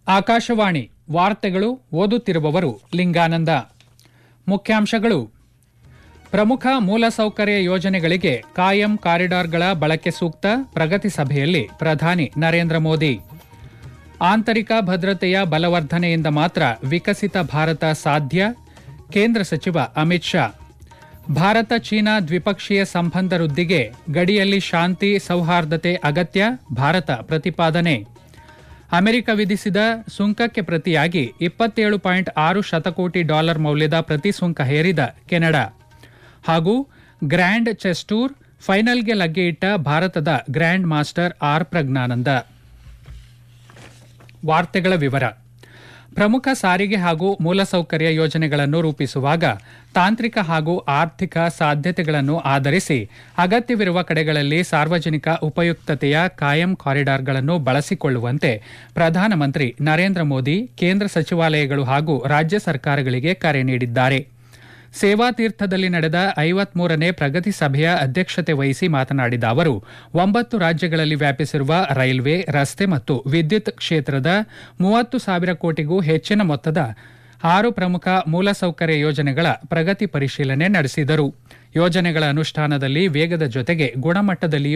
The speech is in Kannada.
ಆಕಾಶವಾಣಿ ವಾರ್ತೆಗಳು ಓದುತ್ತಿರುವವರು ಲಿಂಗಾನಂದ ಮುಖ್ಯಾಂಶಗಳು ಪ್ರಮುಖ ಮೂಲಸೌಕರ್ಯ ಯೋಜನೆಗಳಿಗೆ ಕಾಯಂ ಕಾರಿಡಾರ್ಗಳ ಬಳಕೆ ಸೂಕ್ತ ಪ್ರಗತಿ ಸಭೆಯಲ್ಲಿ ಪ್ರಧಾನಿ ನರೇಂದ್ರ ಮೋದಿ ಆಂತರಿಕ ಭದ್ರತೆಯ ಬಲವರ್ಧನೆಯಿಂದ ಮಾತ್ರ ವಿಕಸಿತ ಭಾರತ ಸಾಧ್ಯ ಕೇಂದ್ರ ಸಚಿವ ಅಮಿತ್ ಶಾ ಭಾರತ ಚೀನಾ ದ್ವಿಪಕ್ಷೀಯ ಸಂಬಂಧ ವೃದ್ಧಿಗೆ ಗಡಿಯಲ್ಲಿ ಶಾಂತಿ ಸೌಹಾರ್ದತೆ ಅಗತ್ಯ ಭಾರತ ಪ್ರತಿಪಾದನೆ ಅಮೆರಿಕ ವಿಧಿಸಿದ ಸುಂಕಕ್ಕೆ ಪ್ರತಿಯಾಗಿ ಇಪ್ಪತ್ತೇಳು ಪಾಯಿಂಟ್ ಆರು ಶತಕೋಟಿ ಡಾಲರ್ ಮೌಲ್ಯದ ಪ್ರತಿ ಸುಂಕ ಹೇರಿದ ಕೆನಡಾ ಹಾಗೂ ಗ್ರ್ಯಾಂಡ್ ಚೆಸ್ ಟೂರ್ ಫೈನಲ್ಗೆ ಲಗ್ಗೆಯಿಟ್ಟ ಭಾರತದ ಗ್ರ್ಯಾಂಡ್ ಮಾಸ್ಟರ್ ಆರ್ ಪ್ರಜ್ಞಾನಂದ ವಾರ್ತೆಗಳ ವಿವರ ಪ್ರಮುಖ ಸಾರಿಗೆ ಹಾಗೂ ಮೂಲಸೌಕರ್ಯ ಯೋಜನೆಗಳನ್ನು ರೂಪಿಸುವಾಗ ತಾಂತ್ರಿಕ ಹಾಗೂ ಆರ್ಥಿಕ ಸಾಧ್ಯತೆಗಳನ್ನು ಆಧರಿಸಿ ಅಗತ್ಯವಿರುವ ಕಡೆಗಳಲ್ಲಿ ಸಾರ್ವಜನಿಕ ಉಪಯುಕ್ತತೆಯ ಕಾಯಂ ಕಾರಿಡಾರ್ಗಳನ್ನು ಬಳಸಿಕೊಳ್ಳುವಂತೆ ಪ್ರಧಾನಮಂತ್ರಿ ನರೇಂದ್ರ ಮೋದಿ ಕೇಂದ್ರ ಸಚಿವಾಲಯಗಳು ಹಾಗೂ ರಾಜ್ಯ ಸರ್ಕಾರಗಳಿಗೆ ಕರೆ ನೀಡಿದ್ದಾರೆ ಸೇವಾ ತೀರ್ಥದಲ್ಲಿ ನಡೆದ ಐವತ್ಮೂರನೇ ಪ್ರಗತಿ ಸಭೆಯ ಅಧ್ಯಕ್ಷತೆ ವಹಿಸಿ ಮಾತನಾಡಿದ ಅವರು ಒಂಬತ್ತು ರಾಜ್ಯಗಳಲ್ಲಿ ವ್ಯಾಪಿಸಿರುವ ರೈಲ್ವೆ ರಸ್ತೆ ಮತ್ತು ವಿದ್ಯುತ್ ಕ್ಷೇತ್ರದ ಮೂವತ್ತು ಸಾವಿರ ಕೋಟಿಗೂ ಹೆಚ್ಚಿನ ಮೊತ್ತದ ಆರು ಪ್ರಮುಖ ಮೂಲಸೌಕರ್ಯ ಯೋಜನೆಗಳ ಪ್ರಗತಿ ಪರಿಶೀಲನೆ ನಡೆಸಿದರು ಯೋಜನೆಗಳ ಅನುಷ್ಠಾನದಲ್ಲಿ ವೇಗದ ಜೊತೆಗೆ ಗುಣಮಟ್ಟದಲ್ಲಿಯೂ